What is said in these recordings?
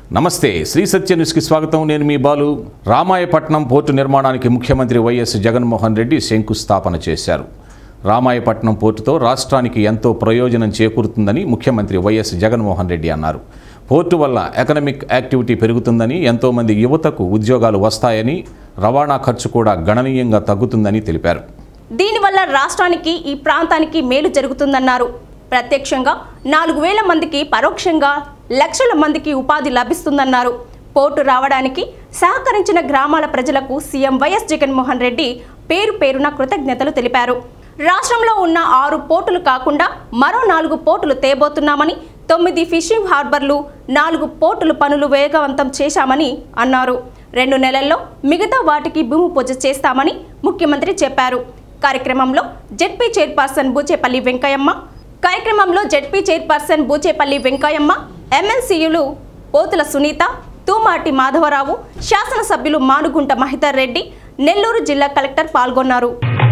నమస్తే శ్రీ సత్య న్యూస్కి స్వాగతం నేను మీ బాలు రామాయపట్నం పోర్టు నిర్మాణానికి ముఖ్యమంత్రి వైఎస్ జగన్మోహన్ రెడ్డి శంకుస్థాపన చేశారు రామాయపట్నం పోర్టుతో రాష్ట్రానికి ఎంతో ప్రయోజనం చేకూరుతుందని ముఖ్యమంత్రి వైఎస్ జగన్మోహన్ రెడ్డి అన్నారు పోర్టు వల్ల ఎకనమిక్ యాక్టివిటీ పెరుగుతుందని ఎంతోమంది యువతకు ఉద్యోగాలు వస్తాయని రవాణా ఖర్చు కూడా గణనీయంగా తగ్గుతుందని తెలిపారు దీనివల్ల రాష్ట్రానికి ఈ ప్రాంతానికి మేలు జరుగుతుందన్నారు ప్రత్యక్షంగా నాలుగు వేల మందికి పరోక్షంగా లక్షల మందికి ఉపాధి లభిస్తుందన్నారు పోర్టు రావడానికి సహకరించిన గ్రామాల ప్రజలకు సీఎం వైఎస్ జగన్మోహన్ రెడ్డి పేరు పేరున కృతజ్ఞతలు తెలిపారు రాష్ట్రంలో ఉన్న ఆరు పోర్టులు కాకుండా మరో నాలుగు పోర్టులు తేబోతున్నామని తొమ్మిది ఫిషింగ్ హార్బర్లు నాలుగు పోర్టులు పనులు వేగవంతం చేశామని అన్నారు రెండు నెలల్లో మిగతా వాటికి భూమి పూజ చేస్తామని ముఖ్యమంత్రి చెప్పారు కార్యక్రమంలో జెడ్పీ చైర్పర్సన్ బూచేపల్లి వెంకయ్యమ్మ కార్యక్రమంలో జెడ్పీ చైర్పర్సన్ బూచేపల్లి వెంకయ్యమ్మ ఎమ్మెల్సీయులు పోతుల సునీత తూమాటి మాధవరావు శాసనసభ్యులు మానుగుంట మహిధర్ రెడ్డి నెల్లూరు జిల్లా కలెక్టర్ పాల్గొన్నారు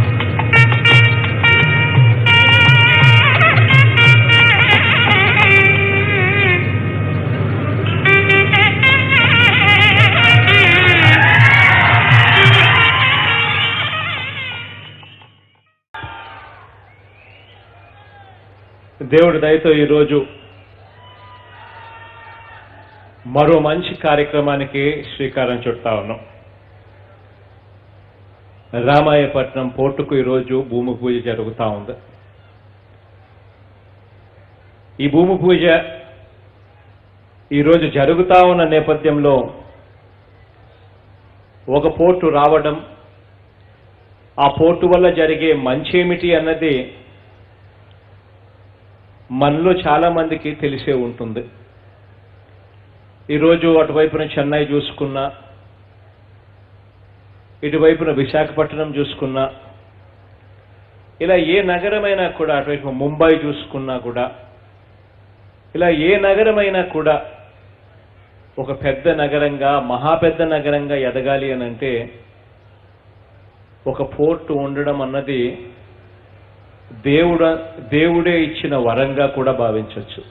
దేవుడి దయతో ఈరోజు మరో మంచి కార్యక్రమానికి శ్రీకారం చుడతా ఉన్నాం రామాయపట్నం పోర్టుకు ఈరోజు భూమి పూజ జరుగుతూ ఉంది ఈ భూమి పూజ ఈరోజు జరుగుతూ ఉన్న నేపథ్యంలో ఒక పోర్టు రావడం ఆ పోర్టు వల్ల జరిగే మంచేమిటి అన్నది మనలో చాలా మందికి తెలిసే ఉంటుంది ఈరోజు అటువైపున చెన్నై చూసుకున్నా ఇటువైపున విశాఖపట్నం చూసుకున్నా ఇలా ఏ నగరమైనా కూడా అటువైపు ముంబై చూసుకున్నా కూడా ఇలా ఏ నగరమైనా కూడా ఒక పెద్ద నగరంగా మహా పెద్ద నగరంగా ఎదగాలి అని అంటే ఒక పోర్టు ఉండడం అన్నది దేవుడ దేవుడే ఇచ్చిన వరంగా కూడా భావించవచ్చు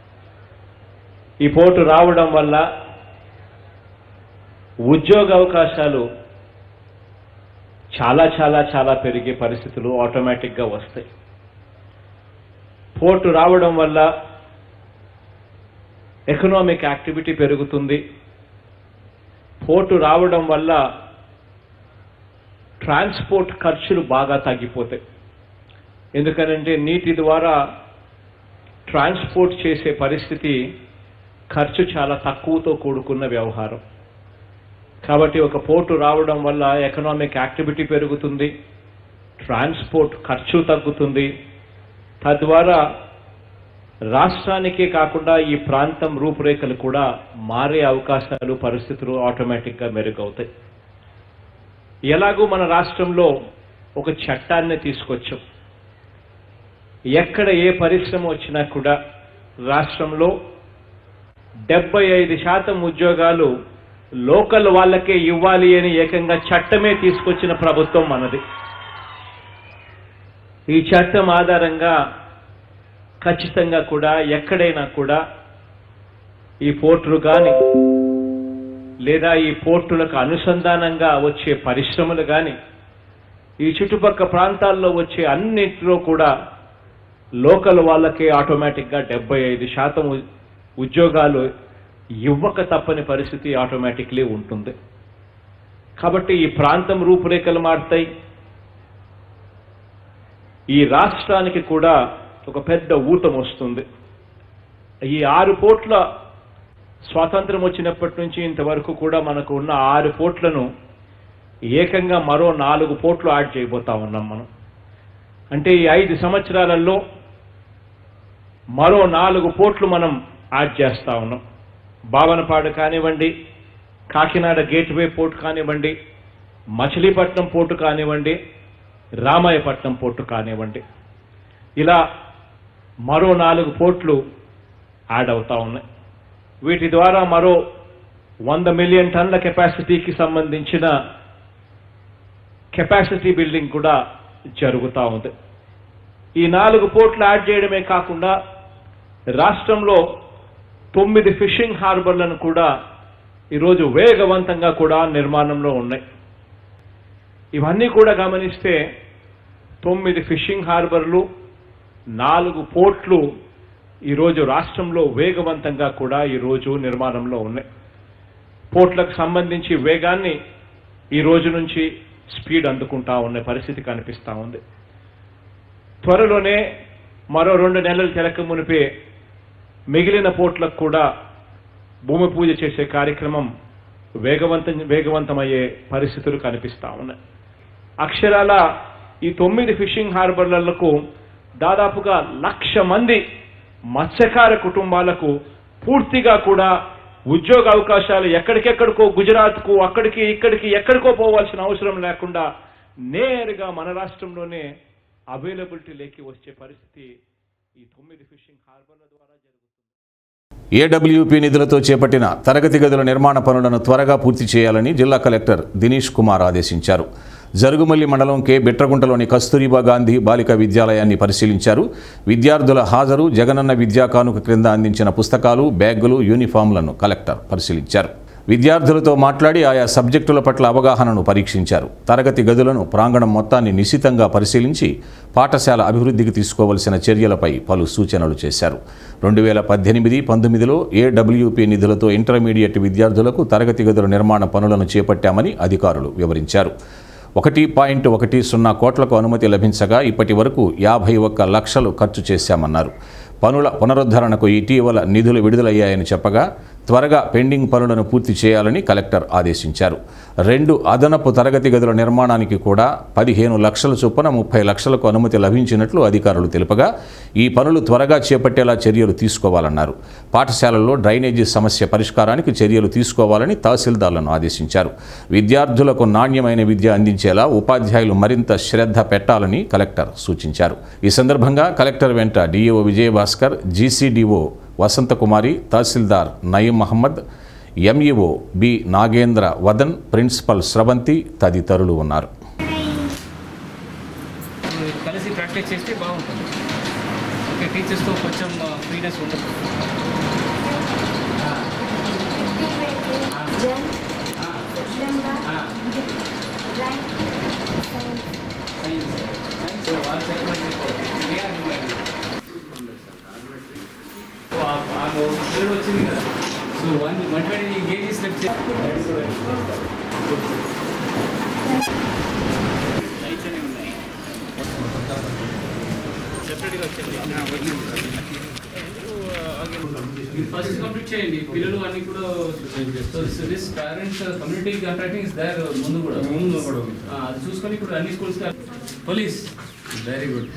ఈ పోటు రావడం వల్ల ఉద్యోగ అవకాశాలు చాలా చాలా చాలా పెరిగే పరిస్థితులు ఆటోమేటిక్గా వస్తాయి పోర్టు రావడం వల్ల ఎకనామిక్ యాక్టివిటీ పెరుగుతుంది పోర్టు రావడం వల్ల ట్రాన్స్పోర్ట్ ఖర్చులు బాగా తగ్గిపోతాయి ఎందుకనంటే నీటి ద్వారా ట్రాన్స్పోర్ట్ చేసే పరిస్థితి ఖర్చు చాలా తక్కువతో కూడుకున్న వ్యవహారం కాబట్టి ఒక పోర్టు రావడం వల్ల ఎకనామిక్ యాక్టివిటీ పెరుగుతుంది ట్రాన్స్పోర్ట్ ఖర్చు తగ్గుతుంది తద్వారా రాష్ట్రానికే కాకుండా ఈ ప్రాంతం రూపురేఖలు కూడా మారే అవకాశాలు పరిస్థితులు ఆటోమేటిక్గా మెరుగవుతాయి ఎలాగూ మన రాష్ట్రంలో ఒక చట్టాన్ని తీసుకొచ్చాం ఎక్కడ ఏ పరిశ్రమ వచ్చినా కూడా రాష్ట్రంలో డెబ్బై ఐదు శాతం ఉద్యోగాలు లోకల్ వాళ్ళకే ఇవ్వాలి అని ఏకంగా చట్టమే తీసుకొచ్చిన ప్రభుత్వం మనది ఈ చట్టం ఆధారంగా ఖచ్చితంగా కూడా ఎక్కడైనా కూడా ఈ పోర్టులు కానీ లేదా ఈ పోర్టులకు అనుసంధానంగా వచ్చే పరిశ్రమలు కానీ ఈ చుట్టుపక్కల ప్రాంతాల్లో వచ్చే అన్నింటిలో కూడా లోకల్ వాళ్ళకే ఆటోమేటిక్గా డెబ్బై ఐదు శాతం ఉ- ఉద్యోగాలు ఇవ్వక తప్పని పరిస్థితి ఆటోమేటిక్లీ ఉంటుంది కాబట్టి ఈ ప్రాంతం రూపురేఖలు మారుతాయి ఈ రాష్ట్రానికి కూడా ఒక పెద్ద ఊతం వస్తుంది ఈ ఆరు పోట్ల స్వాతంత్రం వచ్చినప్పటి నుంచి ఇంతవరకు కూడా మనకు ఉన్న ఆరు పోట్లను ఏకంగా మరో నాలుగు పోట్లు యాడ్ చేయబోతా ఉన్నాం మనం అంటే ఈ ఐదు సంవత్సరాలలో మరో నాలుగు పోట్లు మనం యాడ్ చేస్తా ఉన్నాం బావనపాడు కానివ్వండి కాకినాడ గేట్వే పోర్ట్ కానివ్వండి మచిలీపట్నం పోర్టు కానివ్వండి రామాయపట్నం పోర్టు కానివ్వండి ఇలా మరో నాలుగు పోర్ట్లు యాడ్ అవుతా ఉన్నాయి వీటి ద్వారా మరో వంద మిలియన్ టన్ల కెపాసిటీకి సంబంధించిన కెపాసిటీ బిల్డింగ్ కూడా జరుగుతూ ఉంది ఈ నాలుగు పోర్ట్లు యాడ్ చేయడమే కాకుండా రాష్ట్రంలో తొమ్మిది ఫిషింగ్ హార్బర్లను కూడా ఈరోజు వేగవంతంగా కూడా నిర్మాణంలో ఉన్నాయి ఇవన్నీ కూడా గమనిస్తే తొమ్మిది ఫిషింగ్ హార్బర్లు నాలుగు పోర్ట్లు ఈరోజు రాష్ట్రంలో వేగవంతంగా కూడా ఈరోజు నిర్మాణంలో ఉన్నాయి పోర్ట్లకు సంబంధించి వేగాన్ని ఈ రోజు నుంచి స్పీడ్ అందుకుంటా ఉన్న పరిస్థితి కనిపిస్తా ఉంది త్వరలోనే మరో రెండు నెలలు తెలక మునిపే మిగిలిన పోర్ట్లకు కూడా భూమి పూజ చేసే కార్యక్రమం వేగవంతం వేగవంతమయ్యే పరిస్థితులు కనిపిస్తా ఉన్నాయి అక్షరాల ఈ తొమ్మిది ఫిషింగ్ హార్బర్లకు దాదాపుగా లక్ష మంది మత్స్యకార కుటుంబాలకు పూర్తిగా కూడా ఉద్యోగ అవకాశాలు ఎక్కడికెక్కడికో గుజరాత్కు అక్కడికి ఇక్కడికి ఎక్కడికో పోవాల్సిన అవసరం లేకుండా నేరుగా మన రాష్ట్రంలోనే అవైలబిలిటీలోకి వచ్చే పరిస్థితి ఈ తొమ్మిది ఫిషింగ్ హార్బర్ల ద్వారా జరుగుతుంది ఏడబ్ల్యూపీ నిధులతో చేపట్టిన తరగతి గదుల నిర్మాణ పనులను త్వరగా పూర్తి చేయాలని జిల్లా కలెక్టర్ దినేష్ కుమార్ ఆదేశించారు జరుగుమల్లి మండలం కె బిట్రగుంటలోని కస్తూరిబా గాంధీ బాలికా విద్యాలయాన్ని పరిశీలించారు విద్యార్థుల హాజరు జగనన్న విద్యా కానుక క్రింద అందించిన పుస్తకాలు బ్యాగులు యూనిఫామ్లను కలెక్టర్ పరిశీలించారు విద్యార్థులతో మాట్లాడి ఆయా సబ్జెక్టుల పట్ల అవగాహనను పరీక్షించారు తరగతి గదులను ప్రాంగణం మొత్తాన్ని నిశితంగా పరిశీలించి పాఠశాల అభివృద్ధికి తీసుకోవలసిన చర్యలపై పలు సూచనలు చేశారు రెండు వేల పద్దెనిమిది పంతొమ్మిదిలో ఏడబ్ల్యూపీ నిధులతో ఇంటర్మీడియట్ విద్యార్థులకు తరగతి గదుల నిర్మాణ పనులను చేపట్టామని అధికారులు వివరించారు ఒకటి పాయింట్ ఒకటి సున్నా కోట్లకు అనుమతి లభించగా ఇప్పటి వరకు యాభై ఒక్క లక్షలు ఖర్చు చేశామన్నారు పనుల పునరుద్ధరణకు ఇటీవల నిధులు విడుదలయ్యాయని చెప్పగా త్వరగా పెండింగ్ పనులను పూర్తి చేయాలని కలెక్టర్ ఆదేశించారు రెండు అదనపు తరగతి గదుల నిర్మాణానికి కూడా పదిహేను లక్షల చొప్పున ముప్పై లక్షలకు అనుమతి లభించినట్లు అధికారులు తెలుపగా ఈ పనులు త్వరగా చేపట్టేలా చర్యలు తీసుకోవాలన్నారు పాఠశాలల్లో డ్రైనేజీ సమస్య పరిష్కారానికి చర్యలు తీసుకోవాలని తహసీల్దార్లను ఆదేశించారు విద్యార్థులకు నాణ్యమైన విద్య అందించేలా ఉపాధ్యాయులు మరింత శ్రద్ధ పెట్టాలని కలెక్టర్ సూచించారు ఈ సందర్భంగా కలెక్టర్ వెంట డిఈఓ విజయభాస్కర్ జీసీడీఓ వసంతకుమారి తహసీల్దార్ Nayeem Mohammad MEO B Nagendra Vadan principal Sravanthi తదితరులు ఉన్నారు మీరు కలిసి ప్రాక్టీస్ చేస్తే బాగుంటుంది ఓకే టీచర్స్తో కొంచెం ఫ్రీనెస్ ఉంటుంది సైన్స్ వాళ్ళ సైన్స్ వచ్చింది కదా so one one twenty kgs left lights అనేవి ఉన్నాయి సెపరేట్గా మీరు ఫస్ట్ కంప్లీట్ చేయండి పిల్లలు అన్ని కూడా so this parents community contracting is there ముందు కూడా ముందు కూడా అది చూసుకొని ఇప్పుడు అన్ని schools police very good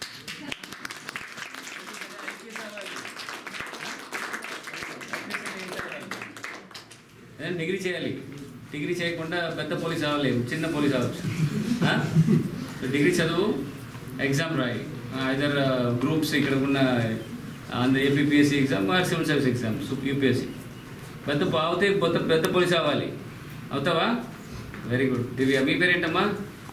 degree చేయాలి డిగ్రీ చేయకుండా పెద్ద పోలీస్ అవ్వలేము చిన్న పోలీస్ అవ్వచ్చు డిగ్రీ చదువు ఎగ్జామ్ రాయి ఐదర్ గ్రూప్స్ ఇక్కడ ఉన్న Andhra APPSC exam or civil service exam UPSC పెద్ద అవుతే పెద్ద పెద్ద పోలీస్ అవ్వాలి అవుతావా వెరీ గుడ్ దివ్య మీ పేరేంటమ్మా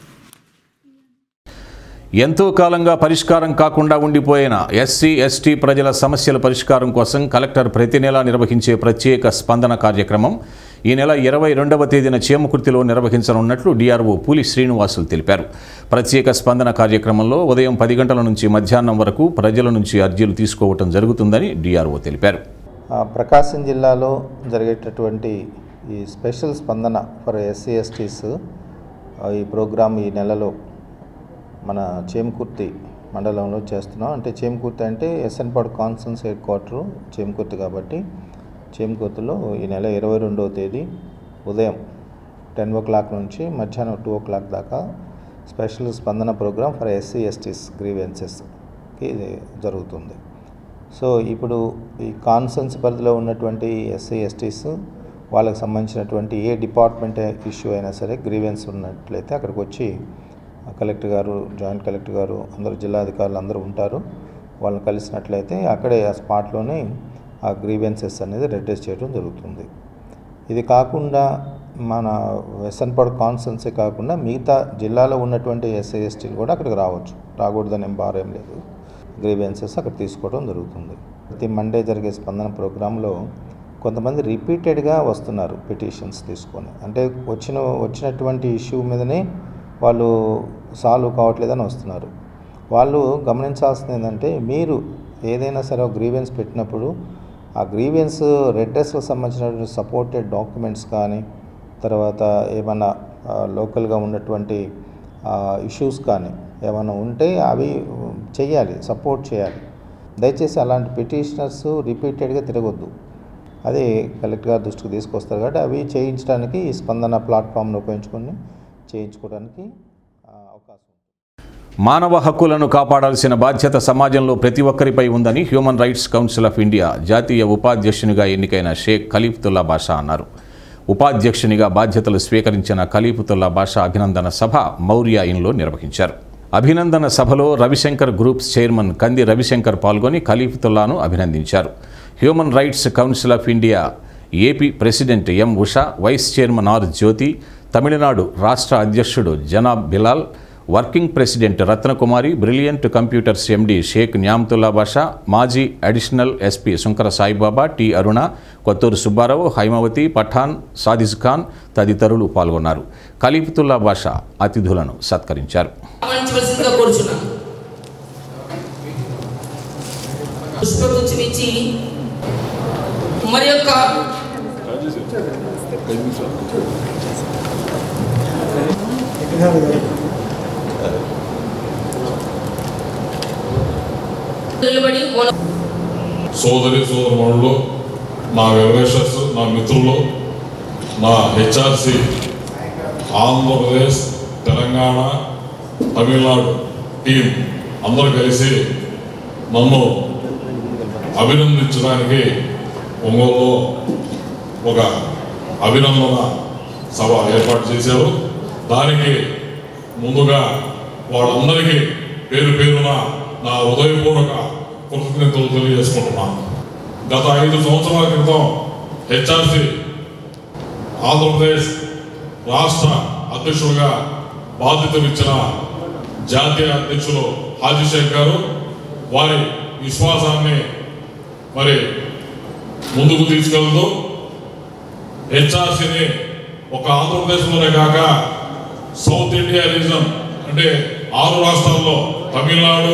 ఎంతో కాలంగా పరిష్కారం కాకుండా ఉండిపోయిన ఎస్సీ ఎస్టీ ప్రజల సమస్యల పరిష్కారం కోసం కలెక్టర్ ప్రతి నెలా నిర్వహించే ప్రత్యేక స్పందన కార్యక్రమం ఈ నెల ఇరవై రెండవ తేదీన చేమకుర్తిలో నిర్వహించనున్నట్లు డిఆర్ఓ పూలి శ్రీనివాసులు తెలిపారు ప్రత్యేక స్పందన కార్యక్రమంలో ఉదయం పది గంటల నుంచి మధ్యాహ్నం వరకు ప్రజల నుంచి అర్జీలు తీసుకోవటం జరుగుతుందని డిఆర్ఓ తెలిపారు ఆ, ప్రకాశం జిల్లాలో జరిగేటటువంటి ఈ స్పెషల్ స్పందన ఫర్ ఎస్సీ ఎస్టీస్ ఈ ప్రోగ్రామ్ ఈ నెలలో మన చేమకుర్తి మండలంలో చేస్తున్నాం అంటే చేమకుర్తి అంటే ఎస్ఎన్పాడు కాన్సన్స్ హెడ్ క్వార్టరు చేమకుర్తి కాబట్టి చేమకుర్తిలో ఈ నెల ఇరవై రెండవ తేదీ ఉదయం టెన్ ఓ క్లాక్ నుంచి మధ్యాహ్నం టూ ఓ క్లాక్ దాకా special Spandana program for SC STs గ్రీవెన్సెస్కి ఇది జరుగుతుంది సో ఇప్పుడు ఈ కాన్సన్స్ పరిధిలో ఉన్నటువంటి ఎస్సీ ఎస్టీస్ వాళ్ళకి సంబంధించినటువంటి ఏ డిపార్ట్మెంట్ ఇష్యూ అయినా సరే గ్రీవెన్స్ ఉన్నట్లయితే అక్కడికి వచ్చి కలెక్టర్ గారు జాయింట్ కలెక్టర్ గారు అందరూ జిల్లా అధికారులు అందరూ ఉంటారు వాళ్ళని కలిసినట్లయితే అక్కడే ఆ స్పాట్లోనే ఆ గ్రీవెన్సెస్ అనేది రెడ్యూస్ చేయడం జరుగుతుంది ఇది కాకుండా మన వెసన్పాడు కాన్స్టెన్సీ కాకుండా మిగతా జిల్లాలో ఉన్నటువంటి ఎస్ఐ ఎస్టీలు కూడా అక్కడికి రావచ్చు రాకూడదని ఏం బారేం లేదు గ్రీవెన్సెస్ అక్కడ తీసుకోవడం జరుగుతుంది ప్రతి మండే జరిగే స్పందన ప్రోగ్రాంలో కొంతమంది రిపీటెడ్గా వస్తున్నారు పిటిషన్స్ తీసుకొని అంటే వచ్చిన వచ్చినటువంటి ఇష్యూ మీదనే వాళ్ళు సాల్వ్ కావట్లేదని వస్తున్నారు వాళ్ళు గమనించాల్సింది ఏంటంటే మీరు ఏదైనా సరే ఒక గ్రీవెన్స్ పెట్టినప్పుడు ఆ గ్రీవెన్స్ రెడ్రెస్కి సంబంధించినటువంటి సపోర్టెడ్ డాక్యుమెంట్స్ కానీ తర్వాత ఏమైనా లోకల్గా ఉన్నటువంటి ఇష్యూస్ కానీ ఏమైనా ఉంటే అవి చేయాలి సపోర్ట్ చేయాలి దయచేసి అలాంటి పిటిషనర్స్ రిపీటెడ్గా తిరగొద్దు అది కలెక్టర్ గారి దృష్టికి తీసుకొస్తారు కాబట్టి అవి చేయించడానికి ఈ స్పందన ప్లాట్ఫామ్ను ఉపయోగించుకొని చేయించుకోవడానికి ఆ, అవకాశం ఉంది మానవ హక్కులను కాపాడాల్సిన బాధ్యత సమాజంలో ప్రతి ఒక్కరిపై ఉందని human rights council of India జాతీయ ఉపాధ్యక్షునిగా ఎన్నికైన షేక్ ఖలీఫుతుల్లా బాషా అన్నారు ఉపాధ్యక్షునిగా బాధ్యతలు స్వీకరించిన ఖలీఫుతుల్లా బాషా అభినందన సభ మౌర్య ఇన్లో నిర్వహించారు అభినందన సభలో రవిశంకర్ గ్రూప్స్ చైర్మన్ కంది రవిశంకర్ పాల్గొని ఖలీఫుతుల్లాను అభినందించారు human rights council of India AP president M Usha vice chairman R Jyothi Tamil Nadu రాష్ట్ర అధ్యక్షుడు Janab Bilal working president Ratnakumari brilliant computers MD Sheikh Nyamtullah Basha మాజీ additional SP Shankara Saibaba T Aruna Kothuru Subbarao Haimavathi Pathan Sadiq Khan తదితరులు పాల్గొన్నారు ఖలీఫుతుల్లా బాషా అతిథులను సత్కరించారు ఆహ్వానించవలసిందిగా కోరుచున్నాను పుష్పగుచ్చం ఇచ్చి మరి యొక్క నిలబడి మౌనం సోదరి సోదరులు నా వెల్వేషర్స్ నా మిత్రులు నా హెచ్ఆర్సి ఆంధ్రప్రదేశ్ తెలంగాణ తమిళనాడు టీం అందరూ కలిసి నన్ను అభినందించడానికి ఒంగోలులో ఒక అభినందన సభ ఏర్పాటు చేశారు దానికి ముందుగా వాళ్ళందరికీ పేరు పేరున నా హృదయపూర్వక కృతజ్ఞతలు తెలియజేసుకుంటున్నాను గత ఐదు సంవత్సరాల క్రితం హెచ్ఆర్సి ఆంధ్రప్రదేశ్ రాష్ట్ర అధ్యక్షులుగా బాధ్యతలు ఇచ్చిన జాతీయ అధ్యక్షులు హాజీ షేక్ గారు వారి విశ్వాసాన్ని మరి ముందుకు తీసుకెళ్తూ హెచ్ఆర్సీని ఒక ఆంధ్రప్రదేశ్లోనే కాక సౌత్ ఇండియా రీజన్ అంటే ఆరు రాష్ట్రాల్లో తమిళనాడు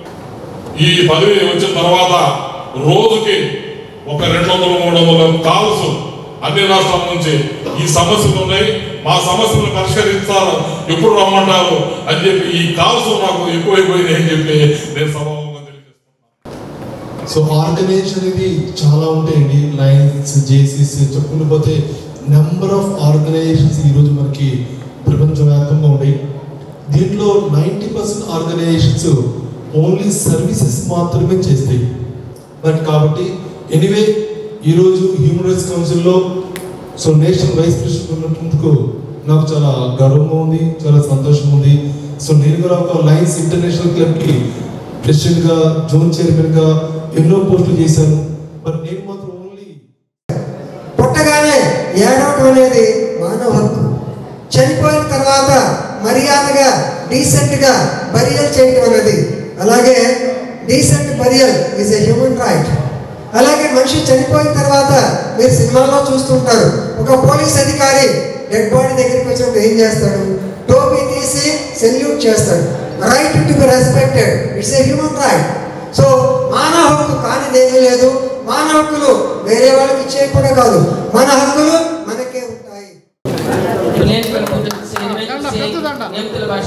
ఈ పదవి వచ్చిన తర్వాత రోజుకి ఒక రెండు వందల మూడు వందల కాల్స్ అన్ని రాష్ట్రాల నుంచి ఈ సమస్యలు ఉన్నాయి మా సమస్యలు పరిష్కరిస్తారు ఎప్పుడు రమ్మంటారు అని చెప్పి ఈ కాల్స్ నాకు ఎక్కువైపోయింది అని చెప్పి నేను సభాముఖంగా తెలియజేస్తున్నాను సో ఆర్గనైజేషన్ అనేది చాలా ఉంటాయండి లైన్స్ జేసీస్ చెప్పుకుంటూ పోతే నెంబర్ ఆఫ్ ఆర్గనైజేషన్స్ ఈరోజు మనకి ప్రపంచవ్యాప్తంగా ఉన్నాయి దీంట్లో ninety percent organisations only services మాత్రమే చేస్తాయి బట్ కాబట్టి ఎనీవే ఈరోజు హ్యూమన్ రైట్స్ కౌన్సిల్లో సో నేషనల్ వైస్ ప్రెసిడెంట్ ఉన్నందుకు నాకు చాలా గర్వంగా ఉంది చాలా సంతోషంగా ఉంది సో నేను కూడా ఒక లయన్స్ ఇంటర్నేషనల్ క్లబ్కి ప్రెసిడెంట్గా జోన్ చైర్మన్గా ఎన్నో పోస్టులు చేశాను బట్ నేను మాత్రం ఓన్లీ పుట్టగానే ఏడవటం అనేది మానవ హక్కు చనిపోయిన తర్వాత మర్యాదగా డీసెంట్గా బరియల్ చేయటం అనేది అలాగే decent burial is a human right అలాగే మనిషి చనిపోయిన తర్వాత మీరు సినిమాల్లో చూస్తుంటారు ఒక పోలీస్ అధికారి డెడ్ బాడీ దగ్గరికి వచ్చినప్పుడు ఏం చేస్తాడు టోపీ తీసి సెల్యూట్ చేస్తాడు right to be respected it's a human right so మానవ హక్కు కానిదేమీ లేదు మానవ హక్కులు వేరే వాళ్ళకి ఇచ్చేవి కూడా కాదు మన హక్కులు మనకే ఉంటాయి బ్రిలియంట్ కంప్యూటర్ నియమితుల భాష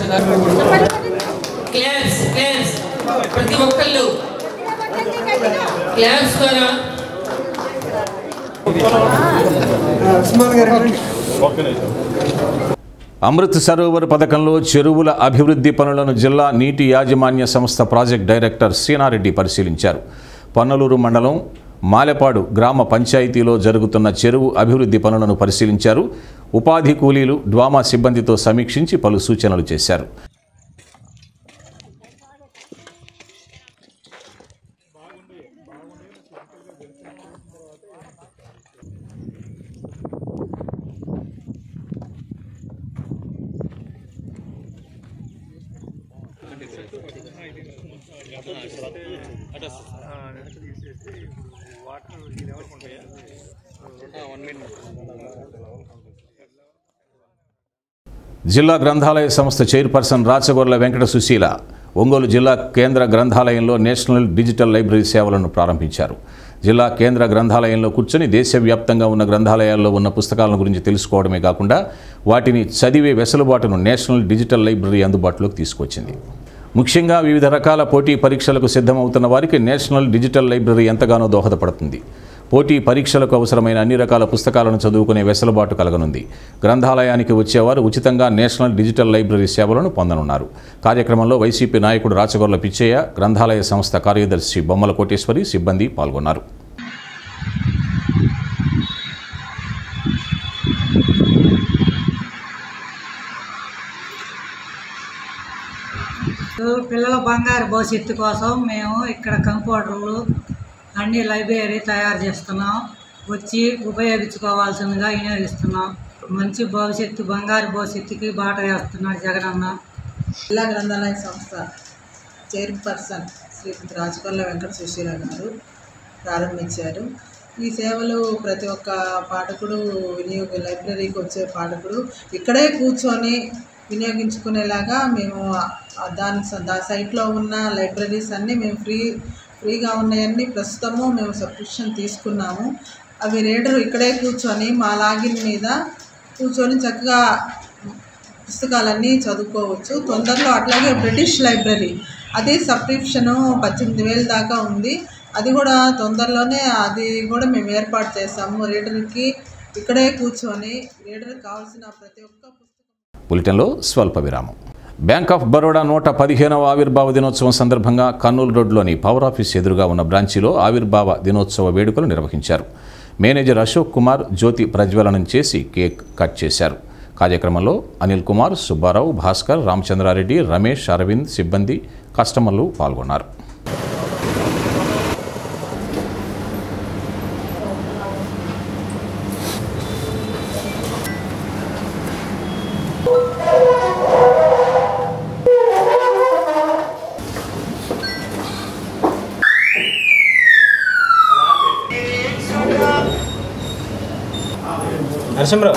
క్లాప్స్ క్లాప్స్ ప్రతి ఒక్కళ్ళు క్లాప్స్ ద్వారా ఉస్మాన్ గారు అమృత్ సరోవర్ పథకంలో చెరువుల అభివృద్ధి పనులను జిల్లా నీటి యాజమాన్య సంస్థ ప్రాజెక్ట్ డైరెక్టర్ సీనారెడ్డి పరిశీలించారు పన్నలూరు మండలం మాలెపాడు గ్రామ పంచాయతీలో జరుగుతున్న చెరువు అభివృద్ధి పనులను పరిశీలించారు ఉపాధి కూలీలు డ్వామా సిబ్బందితో సమీక్షించి పలు సూచనలు చేశారు జిల్లా గ్రంథాలయ సంస్థ చైర్పర్సన్ రాచగొర్ల వెంకట సుశీల ఒంగోలు జిల్లా కేంద్ర గ్రంథాలయంలో నేషనల్ డిజిటల్ లైబ్రరీ సేవలను ప్రారంభించారు జిల్లా కేంద్ర గ్రంథాలయంలో కూర్చొని దేశవ్యాప్తంగా ఉన్న గ్రంథాలయాల్లో ఉన్న పుస్తకాలను గురించి తెలుసుకోవడమే కాకుండా వాటిని చదివే వెసులుబాటును నేషనల్ డిజిటల్ లైబ్రరీ అందుబాటులోకి తీసుకొచ్చింది ముఖ్యంగా వివిధ రకాల పోటీ పరీక్షలకు సిద్ధమవుతున్న వారికి నేషనల్ డిజిటల్ లైబ్రరీ ఎంతగానో దోహదపడుతుంది పోటీ పరీక్షలకు అవసరమైన అన్ని రకాల పుస్తకాలను చదువుకునే వెసులుబాటు కలగనుంది గ్రంథాలయానికి వచ్చేవారు ఉచితంగా నేషనల్ డిజిటల్ లైబ్రరీ సేవలను పొందనున్నారు కార్యక్రమంలో వైసీపీ నాయకుడు రాచగొర్ల పిచ్చయ్య గ్రంథాలయ సంస్థ కార్యదర్శి బొమ్మల కోటేశ్వరి సిబ్బంది పాల్గొన్నారు పిల్లల బంగారు భవిష్యత్తు కోసం మేము ఇక్కడ కంప్యూటర్లు అన్ని లైబ్రరీ తయారు చేస్తున్నాం వచ్చి ఉపయోగించుకోవాల్సిందిగా వినియోగిస్తున్నాం మంచి భవిష్యత్తు బంగారు భవిష్యత్తుకి బాట వేస్తున్నాడు జగనన్న జిల్లా గ్రంథాలయ సంస్థ చైర్పర్సన్ శ్రీ రాజకొల్ల వెంకట సుశీల గారు ప్రారంభించారు ఈ సేవలు ప్రతి ఒక్క పాఠకుడు వినియోగ లైబ్రరీకి వచ్చే పాఠకుడు ఇక్కడే కూర్చొని వినియోగించుకునేలాగా మేము ఆ దాని స- దా సైట్లో ఉన్న లైబ్రరీస్ అన్నీ మేము ఫ్రీ ఫ్రీగా ఉన్నాయన్నీ ప్రస్తుతము మేము సబ్స్క్రిప్షన్ తీసుకున్నాము అవి రీడర్ ఇక్కడే కూర్చొని మా లాగిన్ మీద కూర్చొని చక్కగా పుస్తకాలన్నీ చదువుకోవచ్చు తొందరలో అట్లాగే బ్రిటిష్ లైబ్రరీ అది సబ్స్క్రిప్షను పద్దెనిమిది వేలు దాకా ఉంది అది కూడా తొందరలోనే అది కూడా మేము ఏర్పాటు చేస్తాము రీడర్కి ఇక్కడే కూర్చొని రీడర్కి కావాల్సిన ప్రతి ఒక్క బులెటిన్లో స్వల్ప విరామం బ్యాంక్ ఆఫ్ బరోడా నూట పదిహేనవ ఆవిర్భావ దినోత్సవం సందర్భంగా కర్నూలు రోడ్లోని పవర్ ఆఫీస్ ఎదురుగా ఉన్న బ్రాంచీలో ఆవిర్భావ దినోత్సవ వేడుకలు నిర్వహించారు మేనేజర్ అశోక్ కుమార్ జ్యోతి ప్రజ్వలనం చేసి కేక్ కట్ చేశారు కార్యక్రమంలో అనిల్ కుమార్ సుబ్బారావు భాస్కర్ రామచంద్రారెడ్డి రమేష్ అరవింద్ సిబ్బంది కస్టమర్లు పాల్గొన్నారు నరసింహరావు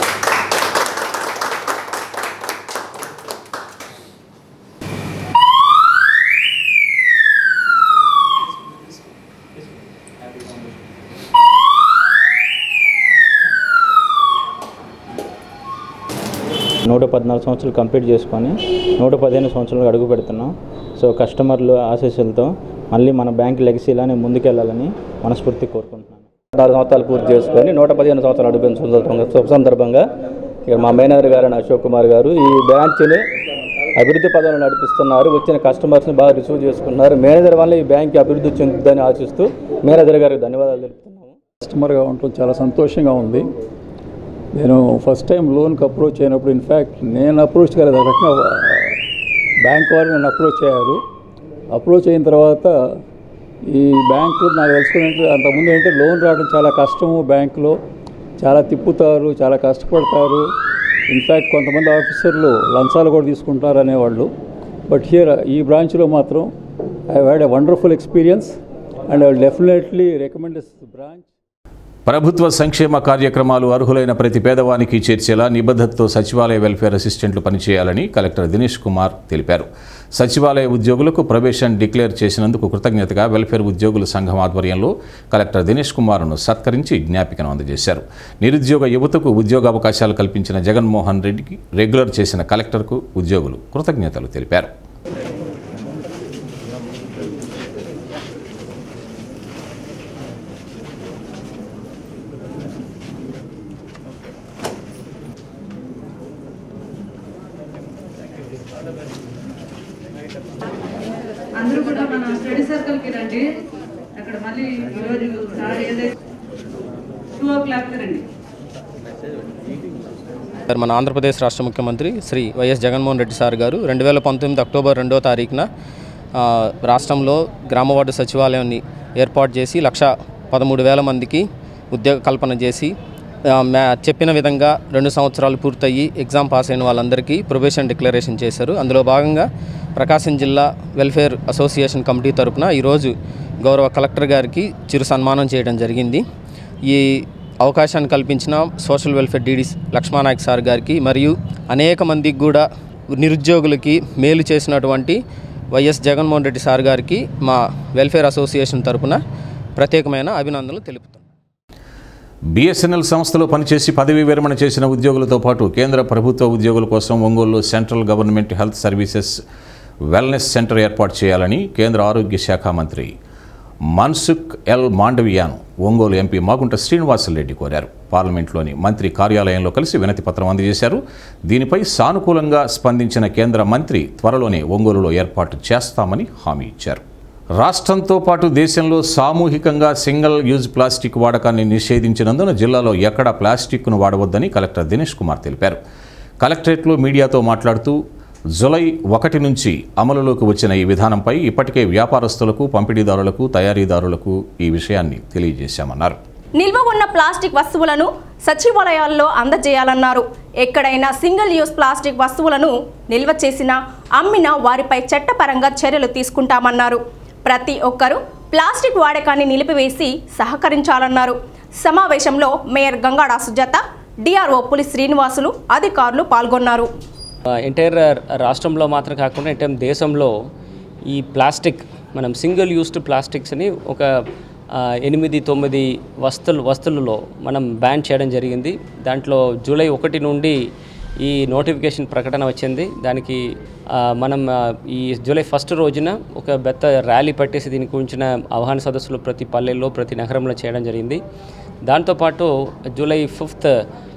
నూట పద్నాలుగు సంవత్సరాలు కంప్లీట్ చేసుకొని నూట పదిహేను సంవత్సరాలు అడుగు పెడుతున్నాం సో కస్టమర్లు ఆశీస్సులతో మళ్ళీ మన బ్యాంక్ లెగసీ ఇలానే ముందుకెళ్ళాలని మనస్ఫూర్తి కోరుకుంటున్నాను నాలుగు సంవత్సరాలు పూర్తి చేసుకొని నూట పదిహేను సంవత్సరాలు అడుగుతున్న సందర్భంగా శుభ సందర్భంగా ఇక మా మేనేజర్ గారు అశోక్ కుమార్ గారు ఈ బ్రాంచ్ని అభివృద్ధి పదంలో నడిపిస్తున్నారు వచ్చిన కస్టమర్స్ని బాగా రిసీవ్ చేసుకున్నారు మేనేజర్ వల్ల ఈ బ్యాంక్ అభివృద్ధి చెందుతుందని ఆశిస్తూ మేనేజర్ గారికి ధన్యవాదాలు తెలుపుతున్నాము కస్టమర్గా ఉండటం చాలా సంతోషంగా ఉంది నేను ఫస్ట్ టైం లోన్కి అప్రోచ్ అయినప్పుడు ఇన్ఫ్యాక్ట్ నేను అప్రోచ్ కాలేదు ఆ రకంగా బ్యాంక్ వారు నన్ను అప్రోచ్ అయ్యారు అప్రోచ్ అయిన తర్వాత ఈ బ్యాంక్ నాకు తెలుసుకున్నట్టు అంతకుముందు ఏంటంటే లోన్ రావడం చాలా కష్టము బ్యాంకులో చాలా తిప్పుతారు చాలా కష్టపడతారు ఇన్ఫ్యాక్ట్ కొంతమంది ఆఫీసర్లు లంచాలు కూడా తీసుకుంటారు అనేవాళ్ళు బట్ హియర్ ఈ బ్రాంచ్లో మాత్రం I had a wonderful experience and I will definitely recommend this branch ప్రభుత్వ సంక్షేమ కార్యక్రమాలు అర్హులైన ప్రతి పేదవానికి చేర్చేలా నిబద్ధతతో సచివాలయ వెల్ఫేర్ అసిస్టెంట్లు పనిచేయాలని కలెక్టర్ దినేష్ కుమార్ తెలిపారు సచివాలయ ఉద్యోగులకు ప్రవేశం డిక్లేర్ చేసినందుకు కృతజ్ఞతగా వెల్ఫేర్ ఉద్యోగుల సంఘం ఆధ్వర్యంలో కలెక్టర్ దినేష్ కుమార్ను సత్కరించి జ్ఞాపికను అందజేశారు నిరుద్యోగ యువతకు ఉద్యోగ అవకాశాలు కల్పించిన జగన్మోహన్ రెడ్డికి రెగ్యులర్ చేసిన కలెక్టర్కు ఉద్యోగులు కృతజ్ఞతలు తెలిపారు అందరూ కూడా మన స్టడీ సర్కిల్కి రండి అక్కడ మళ్ళీ ఈరోజు సార్ ఏదైతే టూ ఓ క్లాక్కి రండి సార్ మన ఆంధ్రప్రదేశ్ రాష్ట్ర ముఖ్యమంత్రి శ్రీ వైఎస్ జగన్మోహన్ రెడ్డి సార్ గారు రెండు వేల పంతొమ్మిది అక్టోబర్ రెండో తారీఖున ఆ, రాష్ట్రంలో గ్రామ వార్డు సచివాలయాన్ని ఏర్పాటు చేసి లక్ష పదమూడు వేల మందికి ఉద్యోగ కల్పన చేసి ఆ, మ్యా చెప్పిన విధంగా రెండు సంవత్సరాలు పూర్తయ్యి ఎగ్జామ్ పాస్ అయిన వాళ్ళందరికీ ప్రొబేషన్ డిక్లరేషన్ చేశారు అందులో భాగంగా ప్రకాశం జిల్లా వెల్ఫేర్ అసోసియేషన్ కమిటీ తరపున ఈరోజు గౌరవ కలెక్టర్ గారికి చిరు సన్మానం చేయడం జరిగింది ఈ అవకాశాన్ని కల్పించిన social welfare DD Lakshmanayak sir garu మరియు అనేక మందికి కూడా నిరుద్యోగులకి మేలు చేసినటువంటి వైఎస్ జగన్మోహన్ రెడ్డి సార్ గారికి మా వెల్ఫేర్ అసోసియేషన్ తరపున ప్రత్యేకమైన అభినందనలు తెలుపుతున్నాను బీఎస్ఎన్ఎల్ సంస్థలో పనిచేసి పదవీ విరమణ చేసిన ఉద్యోగులతో పాటు కేంద్ర ప్రభుత్వ ఉద్యోగుల కోసం ఒంగోలులో central government health services wellness centre ఏర్పాటు చేయాలని కేంద్ర ఆరోగ్య శాఖ మంత్రి మన్సుఖ్ ఎల్ మాండవియాను ఒంగోలు ఎంపీ మాగుంట శ్రీనివాసరెడ్డి కోరారు పార్లమెంట్లోని మంత్రి కార్యాలయంలో కలిసి వినతి పత్రం అందజేశారు దీనిపై సానుకూలంగా స్పందించిన కేంద్ర మంత్రి త్వరలోనే ఒంగోలులో ఏర్పాటు చేస్తామని హామీ ఇచ్చారు రాష్ట్రంతో పాటు దేశంలో సామూహికంగా సింగిల్ యూజ్ ప్లాస్టిక్ వాడకాన్ని నిషేధించినందున జిల్లాలో ఎక్కడా ప్లాస్టిక్ను వాడవద్దని కలెక్టర్ దినేష్ కుమార్ తెలిపారు కలెక్టరేట్లో మీడియాతో మాట్లాడుతూ జులై ఒకటి నుంచి అమలులోకి వచ్చిన ఈ విధానంపై ఇప్పటికే వ్యాపారస్తులకు పంపిణీదారులకు తయారీదారులకు ఈ విషయాన్ని తెలియజేశామన్నారు నిల్వ ఉన్న ప్లాస్టిక్ వస్తువులను సచివాలయాల్లో అందజేయాలన్నారు ఎక్కడైనా సింగిల్ యూస్ ప్లాస్టిక్ వస్తువులను నిల్వ చేసినా అమ్మినా వారిపై చట్టపరంగా చర్యలు తీసుకుంటామన్నారు ప్రతి ఒక్కరూ ప్లాస్టిక్ వాడకాన్ని నిలిపివేసి సహకరించాలన్నారు సమావేశంలో మేయర్ గంగాడ సుజాత డిఆర్ఓ పులి శ్రీనివాసులు అధికారులు పాల్గొన్నారు ఎంటైర్ రాష్ట్రంలో మాత్రం కాకుండా ఎంటైర్ దేశంలో ఈ ప్లాస్టిక్ మనం సింగిల్ యూస్డ్ ప్లాస్టిక్స్ని ఒక ఆ, ఎనిమిది తొమ్మిది వస్తువులు వస్తువులలో మనం బ్యాన్ చేయడం జరిగింది దాంట్లో జూలై ఒకటి నుండి ఈ నోటిఫికేషన్ ప్రకటన వచ్చింది దానికి ఆ, మనం ఆ, ఈ జూలై ఫస్ట్ రోజున ఒక పెద్ద ర్యాలీ పట్టేసి దీని గురించిన అవగాహన సదస్సులు ప్రతి పల్లెల్లో ప్రతి నగరంలో చేయడం జరిగింది దాంతోపాటు జూలై ఫిఫ్త్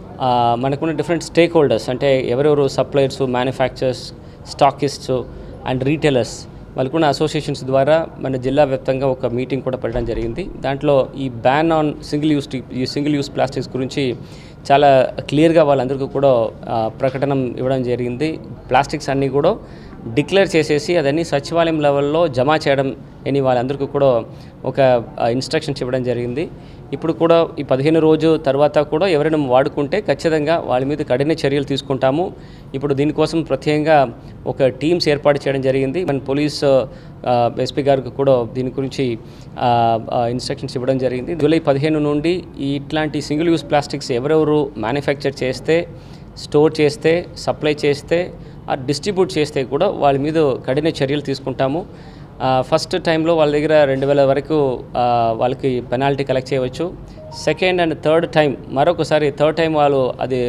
మనకున్న డిఫరెంట్ స్టేక్ హోల్డర్స్ అంటే ఎవరెవరు suppliers manufactures stockists and retailers వాళ్ళకున్న అసోసియేషన్స్ ద్వారా మన జిల్లా వ్యాప్తంగా ఒక మీటింగ్ కూడా పెట్టడం జరిగింది దాంట్లో ఈ బ్యాన్ ఆన్ సింగిల్ యూస్ ఈ సింగిల్ యూస్ ప్లాస్టిక్స్ గురించి చాలా క్లియర్గా వాళ్ళందరికీ కూడా ఆ, ప్రకటన ఇవ్వడం జరిగింది ప్లాస్టిక్స్ అన్నీ కూడా డిక్లేర్ చేసేసి అదన్నీ సచివాలయం లెవెల్లో జమ చేయడం అని వాళ్ళందరికీ కూడా ఒక ఇన్స్ట్రక్షన్స్ ఇవ్వడం జరిగింది ఇప్పుడు కూడా ఈ పదిహేను రోజు తర్వాత కూడా ఎవరైనా వాడుకుంటే ఖచ్చితంగా వాళ్ళ మీద కఠిన చర్యలు తీసుకుంటాము ఇప్పుడు దీనికోసం ప్రత్యేకంగా ఒక టీమ్స్ ఏర్పాటు చేయడం జరిగింది మన పోలీస్ ఎస్పీ గారికి కూడా దీని గురించి ఇన్స్ట్రక్షన్స్ ఇవ్వడం జరిగింది జూలై పదిహేను నుండి ఈ ఇట్లాంటి సింగిల్ యూస్ ప్లాస్టిక్స్ ఎవరెవరు మ్యానుఫ్యాక్చర్ చేస్తే స్టోర్ చేస్తే సప్లై చేస్తే ఆ డిస్ట్రిబ్యూట్ చేస్తే కూడా వాళ్ళ మీద కఠిన చర్యలు తీసుకుంటాము ఆ, ఫస్ట్ టైంలో వాళ్ళ దగ్గర రెండు వేల వరకు ఆ, వాళ్ళకి పెనాల్టీ కలెక్ట్ చేయవచ్చు సెకండ్ అండ్ థర్డ్ టైం మరొకసారి థర్డ్ టైం వాళ్ళు అది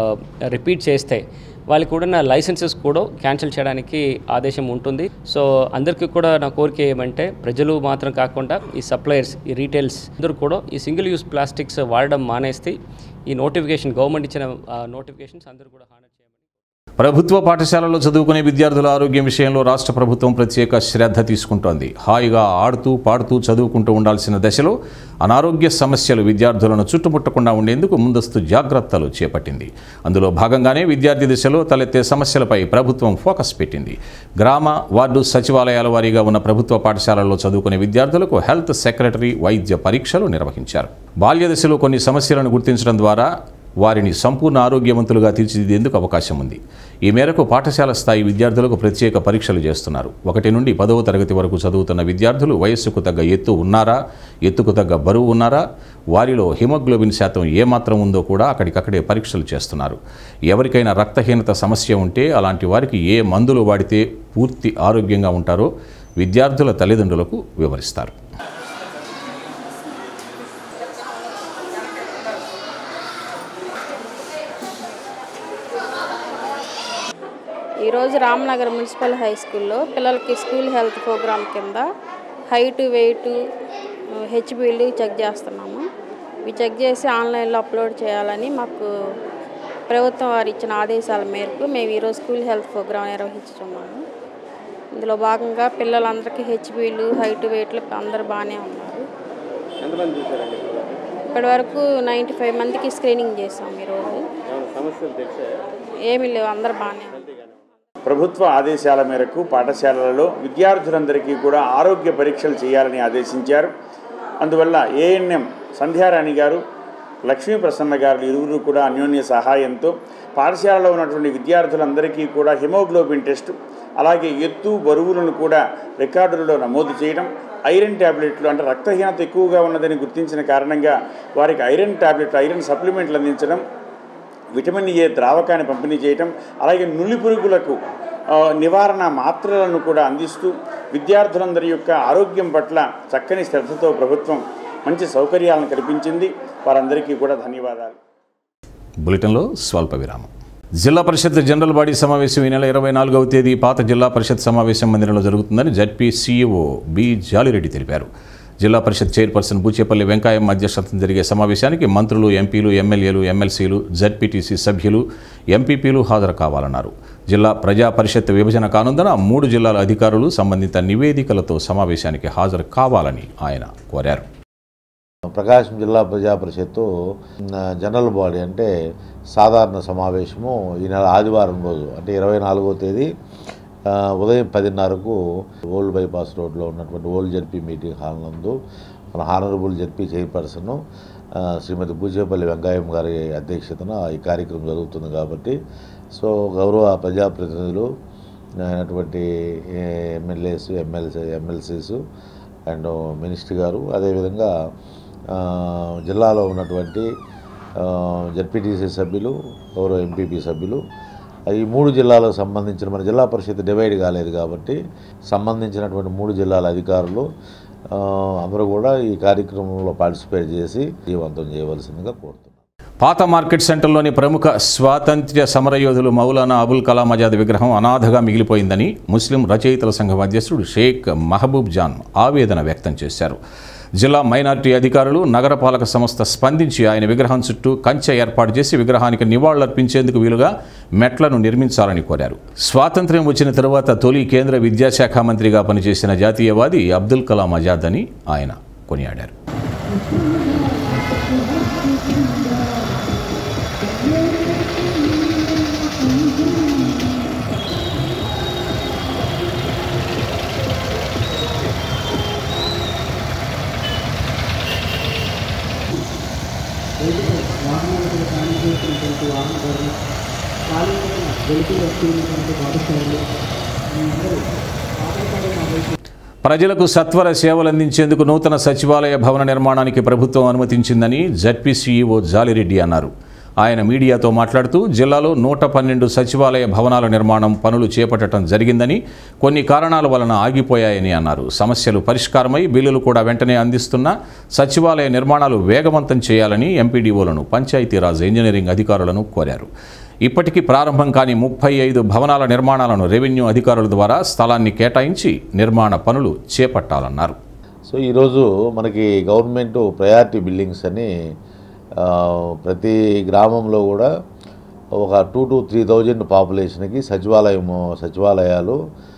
రిపీట్ చేస్తే వాళ్ళకి కూడా లైసెన్సెస్ కూడా క్యాన్సిల్ చేయడానికి ఆదేశం ఉంటుంది సో అందరికీ కూడా నా కోరిక ఏమంటే ప్రజలు మాత్రం కాకుండా ఈ సప్లయర్స్ ఈ రీటైల్స్ అందరూ కూడా ఈ సింగిల్ యూస్ ప్లాస్టిక్స్ వాడడం మానేస్తే ఈ నోటిఫికేషన్ గవర్నమెంట్ ఇచ్చిన నోటిఫికేషన్స్ అందరూ కూడా హానర్ ప్రభుత్వ పాఠశాలలో చదువుకునే విద్యార్థుల ఆరోగ్యం విషయంలో రాష్ట్ర ప్రభుత్వం ప్రత్యేక శ్రద్ధ తీసుకుంటోంది హాయిగా ఆడుతూ పాడుతూ చదువుకుంటూ ఉండాల్సిన దశలో అనారోగ్య సమస్యలు విద్యార్థులను చుట్టుముట్టకుండా ఉండేందుకు ముందస్తు జాగ్రత్తలు చేపట్టింది అందులో భాగంగానే విద్యార్థి దశలో తలెత్తే సమస్యలపై ప్రభుత్వం ఫోకస్ పెట్టింది గ్రామ వార్డు సచివాలయాల వారీగా ఉన్న ప్రభుత్వ పాఠశాలల్లో చదువుకునే విద్యార్థులకు హెల్త్ సెక్రటరీ వైద్య పరీక్షలు నిర్వహించారు బాల్య దశలో కొన్ని సమస్యలను గుర్తించడం ద్వారా వారిని సంపూర్ణ ఆరోగ్యవంతులుగా తీర్చిదిద్దేందుకు అవకాశం ఉంది ఈ మేరకు పాఠశాల స్థాయి విద్యార్థులకు ప్రత్యేక పరీక్షలు చేస్తున్నారు ఒకటి నుండి పదవ తరగతి వరకు చదువుతున్న విద్యార్థులు వయస్సుకు తగ్గ ఎత్తు ఉన్నారా ఎత్తుకు తగ్గ బరువు ఉన్నారా వారిలో హిమోగ్లోబిన్ శాతం ఏమాత్రం ఉందో కూడా అక్కడికక్కడే పరీక్షలు చేస్తున్నారు ఎవరికైనా రక్తహీనత సమస్య ఉంటే అలాంటి వారికి ఏ మందులు వాడితే పూర్తి ఆరోగ్యంగా ఉంటారో విద్యార్థుల తల్లిదండ్రులకు వివరిస్తారు ఈరోజు రామనగర్ మున్సిపల్ హై స్కూల్లో పిల్లలకి స్కూల్ హెల్త్ ప్రోగ్రామ్ కింద హైట్ వెయిట్ హెచ్బీలు చెక్ చేస్తున్నాము ఇవి చెక్ చేసి ఆన్లైన్లో అప్లోడ్ చేయాలని మాకు ప్రభుత్వం వారు ఇచ్చిన ఆదేశాల మేరకు మేము ఈరోజు స్కూల్ హెల్త్ ప్రోగ్రామ్ నిర్వహిస్తున్నాము ఇందులో భాగంగా పిల్లలందరికీ హెచ్బీలు హైట్ వెయిట్లు అందరూ బాగానే ఉన్నారు ఎంతమంది చూసారండి ఇప్పటి వరకు నైంటీ ఫైవ్ మందికి స్క్రీనింగ్ చేసాం ఈరోజు సమస్యలు తెలిసాయా ఏమీ లేవు అందరు బాగానే ఉన్నారు ప్రభుత్వ ఆదేశాల మేరకు పాఠశాలలలో విద్యార్థులందరికీ కూడా ఆరోగ్య పరీక్షలు చేయాలని ఆదేశించారు అందువల్ల ఏఎన్ఎం సంధ్యారాణి గారు లక్ష్మీ ప్రసన్న గారు ఇరువురు కూడా అన్యోన్య సహాయంతో పాఠశాలలో ఉన్నటువంటి విద్యార్థులందరికీ కూడా హిమోగ్లోబిన్ టెస్ట్ అలాగే ఎత్తు బరువులను కూడా రికార్డులలో నమోదు చేయడం ఐరన్ ట్యాబ్లెట్లు అంటే రక్తహీనత ఎక్కువగా ఉన్నదని గుర్తించిన కారణంగా వారికి ఐరన్ ట్యాబ్లెట్ ఐరన్ సప్లిమెంట్లు అందించడం విటమిన్ ఏ ద్రావకాన్ని పంపిణీ చేయటం అలాగే నులి పురుగులకు ఆ, నివారణ మాత్రలను కూడా అందిస్తూ విద్యార్థులందరి యొక్క ఆరోగ్యం పట్ల చక్కని శ్రద్ధతో ప్రభుత్వం మంచి సౌకర్యాలను కల్పించింది వారందరికీ కూడా ధన్యవాదాలు బులెటిన్లో స్వల్ప విరామం జిల్లా పరిషత్ జనరల్ బాడీ సమావేశం ఈ నెల ఇరవై నాలుగవ తేదీ పాత జిల్లా పరిషత్ సమావేశం మందిరంలో జరుగుతుందని జడ్పీ సీఈఓ బి జాలిరెడ్డి తెలిపారు జిల్లా పరిషత్ చైర్పర్సన్ బూచేపల్లి వెంకయ్యమ్మ అధ్యక్షతన జరిగే సమావేశానికి మంత్రులు ఎంపీలు ఎమ్మెల్యేలు ఎమ్మెల్సీలు జడ్పీటీసీ సభ్యులు ఎంపీపీలు హాజరు కావాలన్నారు జిల్లా ప్రజా పరిషత్ విభజన కానుందన మూడు జిల్లాల అధికారులు సంబంధిత నివేదికలతో సమావేశానికి హాజరు కావాలని ఆయన కోరారు ప్రకాశం జిల్లా ప్రజా పరిషత్తు ఆ, జనరల్ బాడీ అంటే సాధారణ సమావేశము ఈ నెల ఆదివారం రోజు అంటే ఇరవై నాలుగో తేదీ ఆ, ఉదయం పదిన్నరకు ఓల్డ్ బైపాస్ రోడ్లో ఉన్నటువంటి ఓల్డ్ జడ్పీ మీటింగ్ హాల్ నందు మన హానరబుల్ జడ్పీ చైర్పర్సన్ ఆ, శ్రీమతి బూచేపల్లి వెంకయ్యం గారి అధ్యక్షతన ఈ కార్యక్రమం జరుగుతుంది కాబట్టి సో గౌరవ ప్రజాప్రతినిధులు అయినటువంటి MLAs MLC MLCs and minister garu అదేవిధంగా ఆ, జిల్లాలో ఉన్నటువంటి జడ్పీటీసీ సభ్యులు గౌరవ ఎంపీపీ సభ్యులు ఈ మూడు జిల్లాలకు సంబంధించిన మన జిల్లా పరిషత్ డివైడ్ కాలేదు కాబట్టి సంబంధించినటువంటి మూడు జిల్లాల అధికారులు ఆ, అందరూ కూడా ఈ కార్యక్రమంలో పార్టిసిపేట్ చేసి జీవంతం చేయవలసిందిగా కోరుతున్నాను పాత మార్కెట్ సెంటర్లోని ప్రముఖ స్వాతంత్ర్య సమరయోధులు మౌలానా అబుల్ కలాం ఆజాద్ విగ్రహం అనాథగా మిగిలిపోయిందని ముస్లిం రచయితల సంఘం అధ్యక్షుడు షేక్ మహబూబ్ జాన్ ఆవేదన వ్యక్తం చేశారు జిల్లా మైనార్టీ అధికారులు నగరపాలక సంస్థ స్పందించి ఆయన విగ్రహం చుట్టూ కంచె ఏర్పాటు చేసి విగ్రహానికి నివాళులర్పించేందుకు వీలుగా మెట్లను నిర్మించాలని కోరారు స్వాతంత్ర్యం వచ్చిన తరువాత తొలి కేంద్ర విద్యాశాఖ మంత్రిగా పనిచేసిన జాతీయవాది అబ్దుల్ కలాం ఆజాద్ అని ఆయన కొనియాడారు ప్రజలకు సత్వర సేవలు అందించేందుకు నూతన సచివాలయ భవన నిర్మాణానికి ప్రభుత్వం అనుమతించిందని జడ్పీ సీఈఓ జాలిరెడ్డి అన్నారు ఆయన మీడియాతో మాట్లాడుతూ జిల్లాలో నూట పన్నెండు సచివాలయ భవనాల నిర్మాణం పనులు చేపట్టడం జరిగిందని కొన్ని కారణాల వలన ఆగిపోయాయని అన్నారు సమస్యలు పరిష్కారమై బిల్లులు కూడా వెంటనే అందిస్తున్న సచివాలయ నిర్మాణాలు వేగవంతం చేయాలని ఎంపీడీఓలను పంచాయతీరాజ్ ఇంజనీరింగ్ అధికారులను కోరారు ఇప్పటికీ ప్రారంభం కాని ముప్పై ఐదు భవనాల నిర్మాణాలను రెవెన్యూ అధికారుల ద్వారా స్థలాన్ని కేటాయించి నిర్మాణ పనులు చేపట్టాలన్నారు సో ఈరోజు మనకి గవర్నమెంట్ ప్రయారిటీ బిల్డింగ్స్ అని ఆ, ప్రతి గ్రామంలో కూడా ఒక టూ టు త్రీ థౌజండ్ పాపులేషన్కి సచివాలయము సచివాలయాలు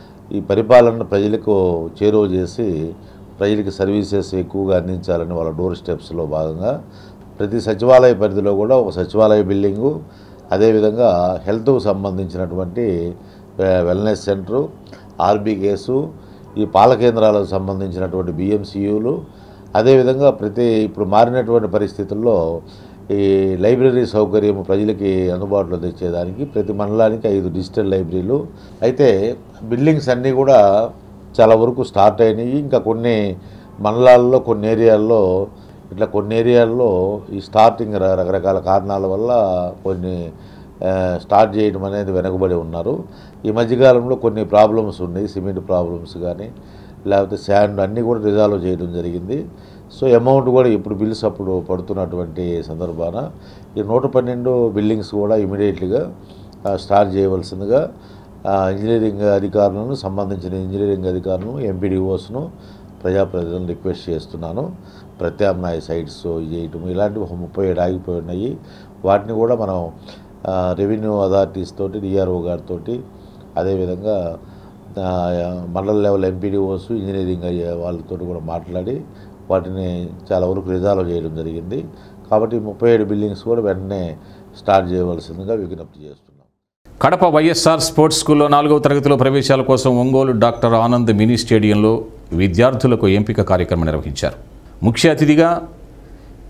ఈ పరిపాలన ప్రజలకు చేరువ చేసి ప్రజలకు సర్వీసెస్ ఎక్కువగా అందించాలని వాళ్ళ డోర్ స్టెప్స్లో భాగంగా ప్రతి సచివాలయ పరిధిలో కూడా ఒక సచివాలయ బిల్డింగు అదేవిధంగా హెల్త్కు సంబంధించినటువంటి వె- వెల్నెస్ సెంటరు ఆర్బీ కేసు ఈ పాల కేంద్రాలకు సంబంధించినటువంటి బిఎంసీయులు అదేవిధంగా ప్రతి ఇప్పుడు మారినటువంటి పరిస్థితుల్లో ఈ లైబ్రరీ సౌకర్యం ప్రజలకి అందుబాటులో తెచ్చేదానికి ప్రతి మండలానికి ఐదు డిజిటల్ లైబ్రరీలు అయితే బిల్డింగ్స్ అన్నీ కూడా చాలా వరకు స్టార్ట్ అయినాయి ఇంకా కొన్ని మండలాల్లో కొన్ని ఏరియాల్లో ఇట్లా కొన్ని ఏరియాల్లో ఈ స్టార్టింగ్ ర- రకరకాల కారణాల వల్ల కొన్ని ఆ, స్టార్ట్ చేయడం అనేది వెనకబడి ఉన్నారు ఈ మధ్యకాలంలో కొన్ని ప్రాబ్లమ్స్ ఉన్నాయి సిమెంట్ ప్రాబ్లమ్స్ కానీ లేకపోతే శాండ్ అన్నీ కూడా రిజాల్వ్ చేయడం జరిగింది సో అమౌంట్ కూడా ఇప్పుడు బిల్స్ అప్పుడు పడుతున్నటువంటి సందర్భాన ఈ నూట పన్నెండు బిల్డింగ్స్ కూడా ఇమీడియట్లీగా స్టార్ట్ చేయవలసిందిగా ఆ, ఇంజనీరింగ్ అధికారులను సంబంధించిన ఇంజనీరింగ్ అధికారులను ఎంపీడీఓస్ను ప్రజాప్రతినిధులను రిక్వెస్ట్ చేస్తున్నాను ప్రత్యామ్నాయ సైట్స్ చేయటం ఇలాంటివి ఒక ముప్పై ఏడు ఆగిపోయి ఉన్నాయి వాటిని కూడా మనం ఆ, రెవెన్యూ అథారిటీస్ తోటి డిఆర్ఓ గారితో అదేవిధంగా ఆ, మండల లెవెల్ ఎంపీడీఓస్ ఇంజనీరింగ్ అయ్యే వాళ్ళతో కూడా మాట్లాడి వాటిని చాలా వరకు రిజాల్వ్ చేయడం జరిగింది కాబట్టి ముప్పై ఏడు బిల్డింగ్స్ కూడా వెంటనే స్టార్ట్ చేయవలసిందిగా విజ్ఞప్తి చేస్తున్నాం కడప వైఎస్ఆర్ స్పోర్ట్స్ స్కూల్లో నాలుగవ తరగతిలో ప్రవేశాల కోసం ఒంగోలు డాక్టర్ ఆనంద్ మినీ స్టేడియంలో విద్యార్థులకు ఎంపిక కార్యక్రమం నిర్వహించారు ముఖ్య అతిథిగా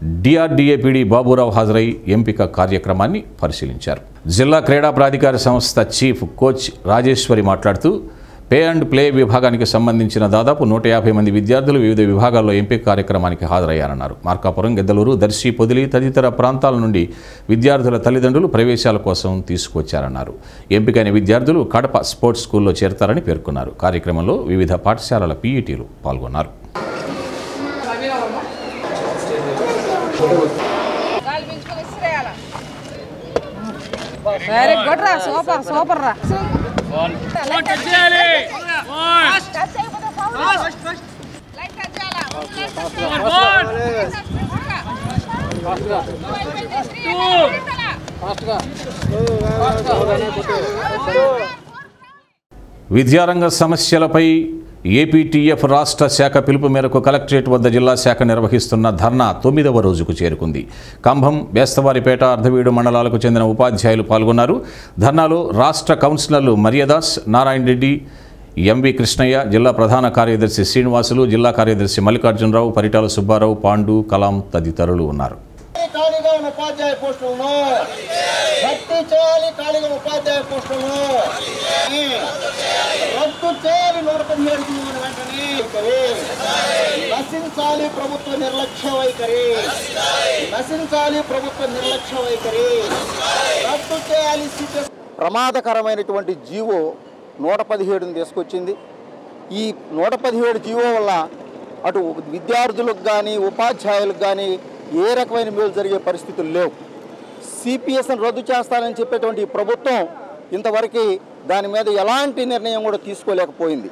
డిఆర్డీఏపీడీ బాబురావు హాజరై ఎంపిక కార్యక్రమాన్ని పరిశీలించారు జిల్లా క్రీడా ప్రాధికార సంస్థ చీఫ్ కోచ్ రాజేశ్వరి మాట్లాడుతూ పే అండ్ ప్లే విభాగానికి సంబంధించిన దాదాపు నూట యాభై మంది విద్యార్థులు వివిధ విభాగాల్లో ఎంపిక కార్యక్రమానికి హాజరయ్యారన్నారు మార్కాపురం గెద్దలూరు దర్శి పొదిలి తదితర ప్రాంతాల నుండి విద్యార్థుల తల్లిదండ్రులు ప్రవేశాల కోసం తీసుకొచ్చారన్నారు ఎంపికైన విద్యార్థులు కడప స్పోర్ట్స్ స్కూల్లో చేరతారని పేర్కొన్నారు కార్యక్రమంలో వివిధ పాఠశాలల పీఈటీలు పాల్గొన్నారు వెరీ గుడ్ రా సూపర్ సూపర్ రా విద్యారంగ సమస్యలపై ఏపీటీఎఫ్ రాష్ట్ర శాఖ పిలుపు మేరకు కలెక్టరేట్ వద్ద జిల్లా శాఖ నిర్వహిస్తున్న ధర్నా తొమ్మిదవ రోజుకు చేరుకుంది కంభం బేస్తవారిపేట అర్ధవీడు మండలాలకు చెందిన ఉపాధ్యాయులు పాల్గొన్నారు ధర్నాలో రాష్ట్ర కౌన్సిలర్లు మర్యాదాస్ నారాయణ రెడ్డి ఎంవి కృష్ణయ్య జిల్లా ప్రధాన కార్యదర్శి శ్రీనివాసులు జిల్లా కార్యదర్శి మల్లికార్జునరావు పరిటాల సుబ్బారావు పాండు కలాం తదితరులు ఉన్నారు ఖాళీగా ఉన్న ఉపాధ్యాయ పోస్టులను భర్తీ చేయాలి ఖాళీగా ఉన్న ఉపాధ్యాయ పోస్టులను రద్దు చేయాలి నూట పదిహేడు జీవోను వెంటనే నశించాలి ప్రభుత్వ నిర్లక్ష్య వైఖరి నశించాలి ప్రభుత్వ నిర్లక్ష్య వైఖరి రద్దు చేయాలి సిపిఎస్ ప్రమాదకరమైనటువంటి జీవో నూట పదిహేడుని తీసుకొచ్చింది ఈ నూట పదిహేడు జీవో వల్ల అటు విద్యార్థులకు కానీ ఉపాధ్యాయులకు కానీ ఏ రకమైన మేలు జరిగే పరిస్థితులు లేవు సిపిఎస్ని రద్దు చేస్తానని చెప్పేటువంటి ఈ ప్రభుత్వం ఇంతవరకు దాని మీద ఎలాంటి నిర్ణయం కూడా తీసుకోలేకపోయింది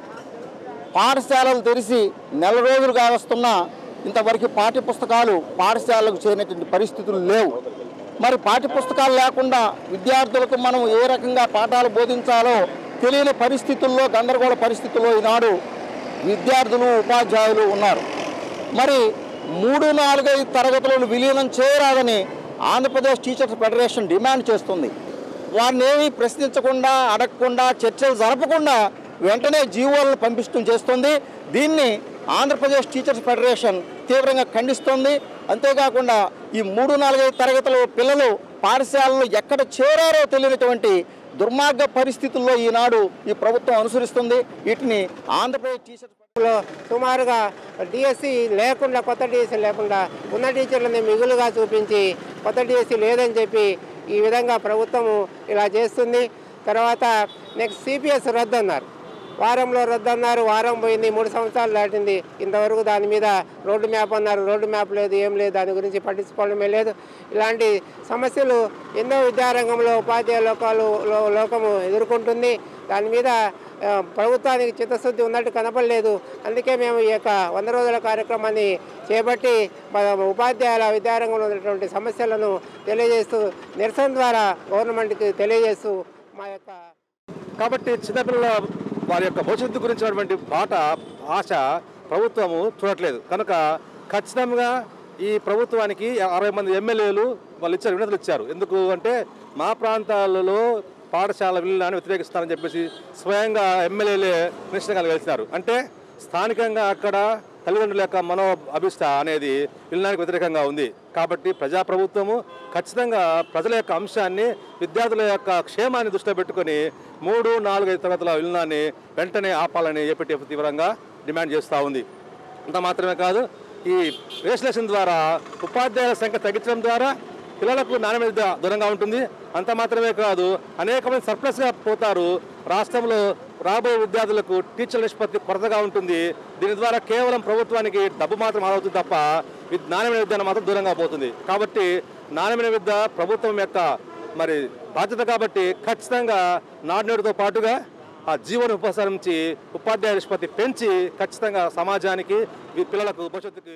పాఠశాలలు తెరిచి నెల రోజులు కావస్తున్నా ఇంతవరకు పాఠ్య పుస్తకాలు పాఠశాలకు చేరినటువంటి పరిస్థితులు లేవు మరి పాఠ్య పుస్తకాలు లేకుండా విద్యార్థులకు మనం ఏ రకంగా పాఠాలు బోధించాలో తెలియని పరిస్థితుల్లో గందరగోళ పరిస్థితుల్లో ఈనాడు విద్యార్థులు ఉపాధ్యాయులు ఉన్నారు మరి మూడు నాలుగైదు తరగతులను విలీనం చేయరాదని ఆంధ్రప్రదేశ్ టీచర్స్ ఫెడరేషన్ డిమాండ్ చేస్తుంది వారిని ఏమీ ప్రశ్నించకుండా అడగకుండా చర్చలు జరపకుండా వెంటనే జీవోలను పంపించడం చేస్తుంది దీన్ని ఆంధ్రప్రదేశ్ టీచర్స్ ఫెడరేషన్ తీవ్రంగా ఖండిస్తోంది అంతేకాకుండా ఈ మూడు నాలుగైదు తరగతుల పిల్లలు పాఠశాలలో ఎక్కడ చేరారో తెలియనటువంటి దుర్మార్గ పరిస్థితుల్లో ఈనాడు ఈ ప్రభుత్వం అనుసరిస్తుంది వీటిని ఆంధ్రప్రదేశ్ టీచర్స్ లో సుమారుగా డిఎస్సి లేకుండా కొత్త డిఎస్సి లేకుండా ఉన్న టీచర్లని మిగులుగా చూపించి కొత్త డిఎస్సి లేదని చెప్పి ఈ విధంగా ప్రభుత్వము ఇలా చేస్తుంది తర్వాత నెక్స్ట్ సిపిఎస్ రద్దు అన్నారు వారంలో రద్దు అన్నారు వారం పోయింది మూడు సంవత్సరాలు దాటింది ఇంతవరకు దాని మీద రోడ్డు మ్యాప్ అన్నారు రోడ్డు మ్యాప్ లేదు ఏం లేదు దాని గురించి పట్టించుకోవడమే లేదు ఇలాంటి సమస్యలు ఎన్నో విద్యారంగంలో ఉపాధ్యాయ లోకాలు లో- లోకము ఎదుర్కొంటుంది దాని మీద ఆ, ప్రభుత్వానికి చిత్తశుద్ధి ఉన్నట్టు కనపడలేదు అందుకే మేము ఈ యొక్క వంద రోజుల కార్యక్రమాన్ని చేపట్టి మన ఉపాధ్యాయుల విద్యారంగంలో ఉన్నటువంటి సమస్యలను తెలియజేస్తూ నిరసన ద్వారా గవర్నమెంట్కి తెలియజేస్తూ మా యొక్క కాబట్టి చిన్నపిల్లల వారి యొక్క భవిష్యత్తు గురించినటువంటి బాట ఆశ ప్రభుత్వము చూడట్లేదు కనుక ఖచ్చితంగా ఈ ప్రభుత్వానికి అరవై మంది ఎమ్మెల్యేలు వాళ్ళు ఇచ్చారు వినతులు ఇచ్చారు ఎందుకు అంటే మా ప్రాంతాలలో పాఠశాల విలీనాన్ని వ్యతిరేకిస్తారని చెప్పేసి స్వయంగా ఎమ్మెల్యేలే నిశ్చితంగా కలిసినారు అంటే స్థానికంగా అక్కడ తల్లిదండ్రుల యొక్క మనో అభిష్ట అనేది విలీనానికి వ్యతిరేకంగా ఉంది కాబట్టి ప్రజాప్రభుత్వము ఖచ్చితంగా ప్రజల యొక్క అంశాన్ని విద్యార్థుల యొక్క క్షేమాన్ని దృష్టిలో పెట్టుకొని మూడు నాలుగు ఐదు తరగతుల విలీనాన్ని వెంటనే ఆపాలని ఏపీటీఎఫ్ తీవ్రంగా డిమాండ్ చేస్తూ ఉంది అంత మాత్రమే కాదు ఈ రేషనేషన్ ద్వారా ఉపాధ్యాయుల సంఖ్య తగ్గించడం ద్వారా పిల్లలకు నాణ్యత దూరంగా ఉంటుంది అంత మాత్రమే కాదు అనేక మంది సర్ప్లస్గా పోతారు రాష్ట్రంలో రాబోయే విద్యార్థులకు టీచర్ల నిష్పత్తి కొరతగా ఉంటుంది దీని ద్వారా కేవలం ప్రభుత్వానికి డబ్బు మాత్రం ఆదవుతుంది తప్ప విద్- నాణ్యమైన విద్య మాత్రం దూరంగా పోతుంది కాబట్టి నాణ్యమైన విద్య ప్రభుత్వం యొక్క మరి బాధ్యత కాబట్టి ఖచ్చితంగా నాడునేడుతో పాటుగా ఆ జీవన ఉపసరించి ఉపాధ్యాయ నిష్పత్తి పెంచి ఖచ్చితంగా సమాజానికి ఈ పిల్లలకు భవిష్యత్తుకి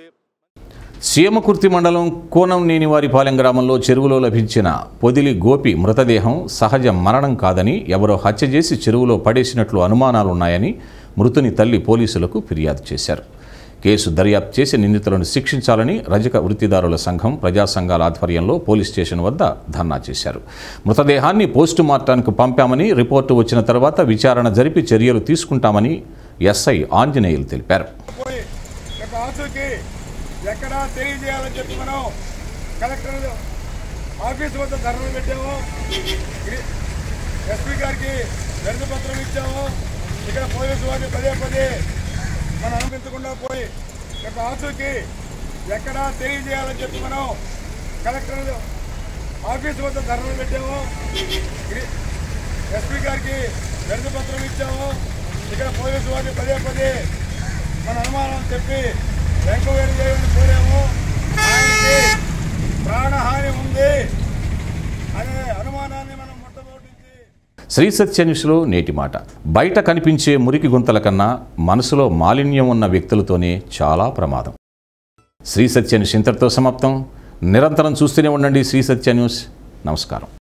సీమకుర్తి మండలం కోనంనేనివారిపాలెం గ్రామంలో చెరువులో లభించిన పొదిలి గోపి మృతదేహం సహజ మరణం కాదని ఎవరో హత్య చేసి చెరువులో పడేసినట్లు అనుమానాలున్నాయని మృతుని తల్లి పోలీసులకు ఫిర్యాదు చేశారు కేసు దర్యాప్తు చేసి నిందితులను శిక్షించాలని రజక వృత్తిదారుల సంఘం ప్రజా సంఘాల ఆధ్వర్యంలో పోలీస్ స్టేషన్ వద్ద ధర్నా చేశారు మృతదేహాన్ని పోస్టు మార్టానికి పంపామని రిపోర్టు వచ్చిన తర్వాత విచారణ జరిపి చర్యలు తీసుకుంటామని ఎస్ఐ ఆంజనేయులు తెలిపారు ఆచూకీ ఎక్కడా తెలియజేయాలని చెప్పి మనం కలెక్టర్ ఆఫీస్ వద్ద ధరలు పెట్టాము ఇది- ఎస్పీ గారికి వినతి పత్రం ఇచ్చాము ఇక్కడ పోలీసు వారిని పదే పదే మనం అనుమతించకుండా పోయి యొక్క ఆసుకి ఎక్కడా తెలియజేయాలని చెప్పి మనం కలెక్టర్ ఆఫీస్ వద్ద ధరలు పెట్టాము ఇది- ఎస్పీ గారికి వినతి పత్రం ఇచ్చాము ఇక్కడ పోలీసు వారిని పదే పదే మన అనుమానం చెప్పి ఎంక్వైరీ చేయమని కోరాము ఆయనకి ప్రాణహాని ఉంది అనే అనుమానాన్ని మనం శ్రీ సత్య న్యూస్లో నేటి మాట బయట కనిపించే మురికి గుంతల కన్నా మనసులో మాలిన్యం ఉన్న వ్యక్తులతోనే చాలా ప్రమాదం శ్రీ సత్య న్యూస్ ఇంతటితో సమాప్తం నిరంతరం చూస్తూనే ఉండండి శ్రీ సత్య న్యూస్ నమస్కారం